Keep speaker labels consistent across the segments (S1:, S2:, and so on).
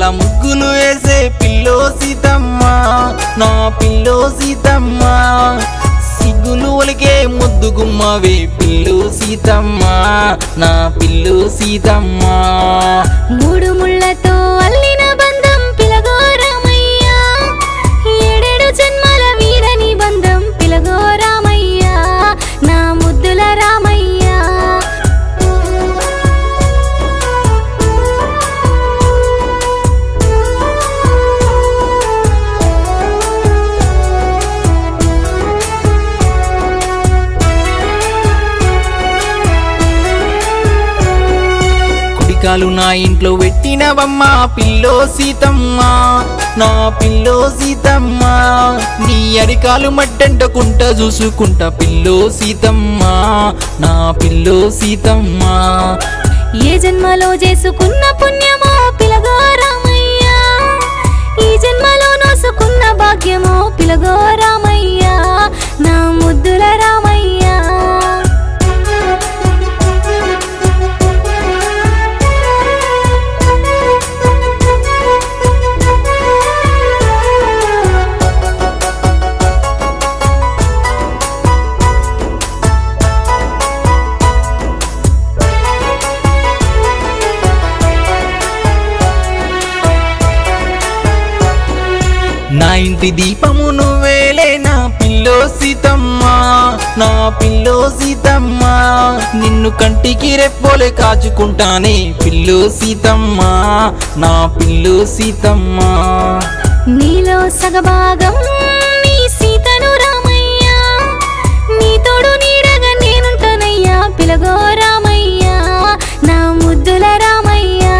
S1: ముగ్గులు వేసే పిల్లో సీతమ్మ నా పిల్లో సీతమ్మ సిగ్గులు ఒలికే ముద్దు గుమ్మవే పిల్లు సీతమ్మ నా పిల్లు సీతమ్మ
S2: మూడు ముళ్ళతో అల్లిన బంధం పిలగోరామయ్యా ఏడేడు జన్మల వీరని బంధం పిలగోరామయ్యా నా ముద్దుల రామయ్యా
S1: కుడికాలు నా ఇంట్లో పెట్టినవమ్మ పిల్లో సీతమ్మ నా పిల్లో సీతమ్మ నీ అరికాలు మట్టంటకుంట చూసుకుంటా పిల్లో సీతమ్మ నా పిల్లో సీతమ్మ
S2: ఏ జన్మలో చేసుకున్న పుణ్యమో పిలగోరామయ్యా ఈ జన్మలో నోసుకున్న భాగ్యమో పిలగోరామయ్యా నా ముద్దుల రామయ్యా
S1: నా ఇంటి దీపము నువ్వేలే నా పిల్లో సీతమ్మ నా పిల్లో సీతమ్మ నిన్ను కంటికి రెప్పోలే కాచుకుంటానే పిల్లో సీతమ్మ నా పిల్లో సీతమ్మ
S2: నీలో సగభాగం నీ సీతను రామయ్యా నీ తోడు నీడగా నేనుంటానయ్యా పిలగో రామయ్యా నా ముద్దుల రామయ్యా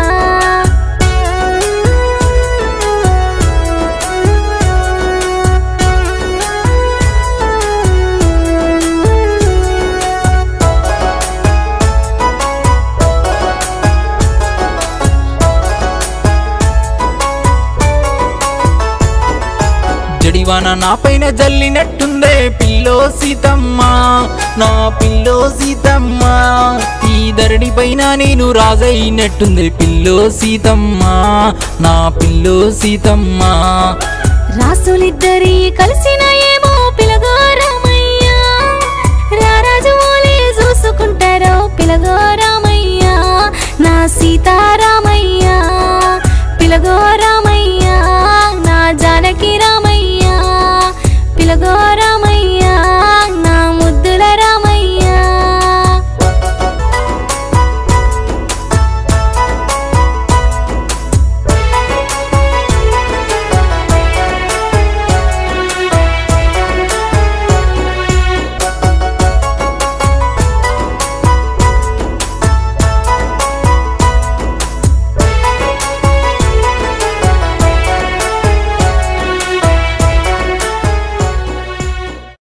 S1: జడివాన నా పైన జల్లినట్టుందే పిల్లో సీతమ్మ నా పిల్లో సీతమ్మ ఈ ధరణి పైన నేను రాజైనట్టుంది పిల్లో సీతమ్మ నా పిల్లో సీతమ్మ
S2: రాసులిద్దరి కలిసిన